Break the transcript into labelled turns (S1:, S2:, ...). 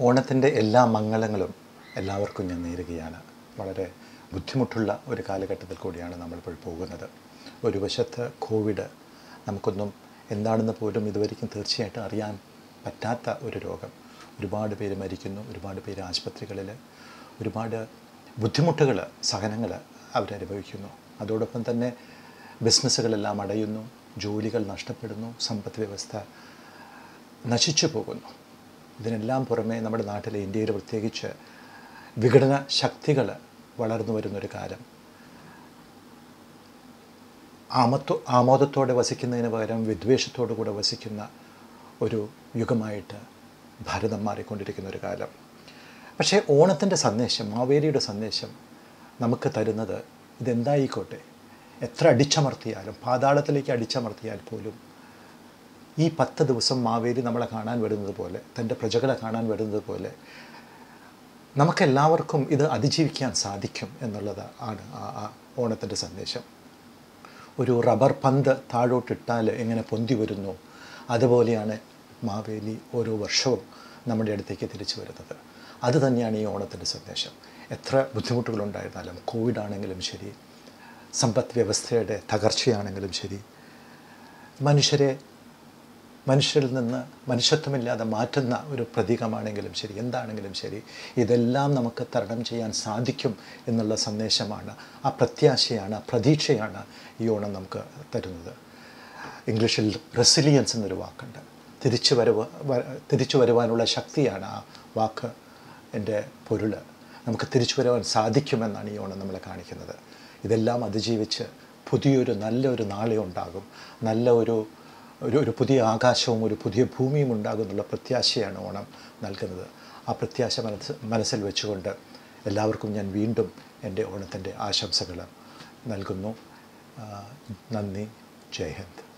S1: ഓണത്തിൻ്റെ എല്ലാ മംഗളങ്ങളും എല്ലാവർക്കും ഞാൻ നേരുകയാണ് വളരെ ബുദ്ധിമുട്ടുള്ള ഒരു കാലഘട്ടത്തിൽ കൂടിയാണ് നമ്മളിപ്പോൾ പോകുന്നത് ഒരു വശത്ത് കോവിഡ് നമുക്കൊന്നും എന്താണെന്ന് പോലും ഇതുവരെയും തീർച്ചയായിട്ടും അറിയാൻ പറ്റാത്ത ഒരു രോഗം ഒരുപാട് പേര് മരിക്കുന്നു ഒരുപാട് പേര് ആശുപത്രികളിൽ ഒരുപാട് ബുദ്ധിമുട്ടുകൾ സഹനങ്ങൾ അവരനുഭവിക്കുന്നു അതോടൊപ്പം തന്നെ ബിസിനസ്സുകളെല്ലാം അടയുന്നു ജോലികൾ നഷ്ടപ്പെടുന്നു സമ്പദ് വ്യവസ്ഥ നശിച്ചു പോകുന്നു ഇതിനെല്ലാം പുറമെ നമ്മുടെ നാട്ടിലെ ഇന്ത്യയിൽ പ്രത്യേകിച്ച് വിഘടന ശക്തികൾ വളർന്നു വരുന്നൊരു കാലം ആമത്വ ആമോദത്തോടെ വസിക്കുന്നതിന് പകരം വിദ്വേഷത്തോടു കൂടെ വസിക്കുന്ന ഒരു യുഗമായിട്ട് ഭാരതം മാറിക്കൊണ്ടിരിക്കുന്ന ഒരു കാലം പക്ഷേ ഓണത്തിൻ്റെ സന്ദേശം മാവേലിയുടെ സന്ദേശം നമുക്ക് തരുന്നത് ഇതെന്തായിക്കോട്ടെ എത്ര അടിച്ചമർത്തിയാലും പാതാളത്തിലേക്ക് അടിച്ചമർത്തിയാൽ പോലും ഈ പത്ത് ദിവസം മാവേലി നമ്മളെ കാണാൻ വരുന്നത് പോലെ തൻ്റെ പ്രജകളെ കാണാൻ വരുന്നത് പോലെ നമുക്കെല്ലാവർക്കും ഇത് അതിജീവിക്കാൻ സാധിക്കും എന്നുള്ളത് ആണ് ആ ആ ഓണത്തിൻ്റെ സന്ദേശം ഒരു റബ്ബർ പന്ത് താഴോട്ടിട്ടാൽ എങ്ങനെ പൊന്തി വരുന്നു അതുപോലെയാണ് മാവേലി ഓരോ വർഷവും നമ്മുടെ അടുത്തേക്ക് തിരിച്ചു വരുന്നത് അത് തന്നെയാണ് ഈ ഓണത്തിൻ്റെ സന്ദേശം എത്ര ബുദ്ധിമുട്ടുകളുണ്ടായിരുന്നാലും കോവിഡ് ആണെങ്കിലും ശരി സമ്പദ് വ്യവസ്ഥയുടെ തകർച്ചയാണെങ്കിലും ശരി മനുഷ്യരെ മനുഷ്യരിൽ നിന്ന് മനുഷ്യത്വമില്ലാതെ മാറ്റുന്ന ഒരു പ്രതീകമാണെങ്കിലും ശരി എന്താണെങ്കിലും ശരി ഇതെല്ലാം നമുക്ക് തരണം ചെയ്യാൻ സാധിക്കും എന്നുള്ള സന്ദേശമാണ് ആ പ്രത്യാശയാണ് ആ പ്രതീക്ഷയാണ് ഈ ഓണം നമുക്ക് തരുന്നത് ഇംഗ്ലീഷിൽ റെസിലിയൻസ് എന്നൊരു വാക്കുണ്ട് തിരിച്ചു വരവ് വ- തിരിച്ചു വരുവാനുള്ള ശക്തിയാണ് ആ വാക്ക് എൻ്റെ പൊരുൾ നമുക്ക് തിരിച്ചു വരുവാൻ സാധിക്കുമെന്നാണ് ഈ ഓണം നമ്മളെ കാണിക്കുന്നത് ഇതെല്ലാം അതിജീവിച്ച് പുതിയൊരു നല്ലൊരു നാളെ ഉണ്ടാകും നല്ല ഒരു ഒരു ഒരു പുതിയ ആകാശവും ഒരു പുതിയ ഭൂമിയും ഉണ്ടാകും എന്നുള്ള പ്രത്യാശയാണ് ഓണം നൽകുന്നത് ആ പ്രത്യാശ മനസ്സ് മനസ്സിൽ വെച്ചുകൊണ്ട് എല്ലാവർക്കും ഞാൻ വീണ്ടും എൻ്റെ ഓണത്തിൻ്റെ ആശംസകൾ നൽകുന്നു ആ, നന്ദി ജയ് ഹിന്ദ്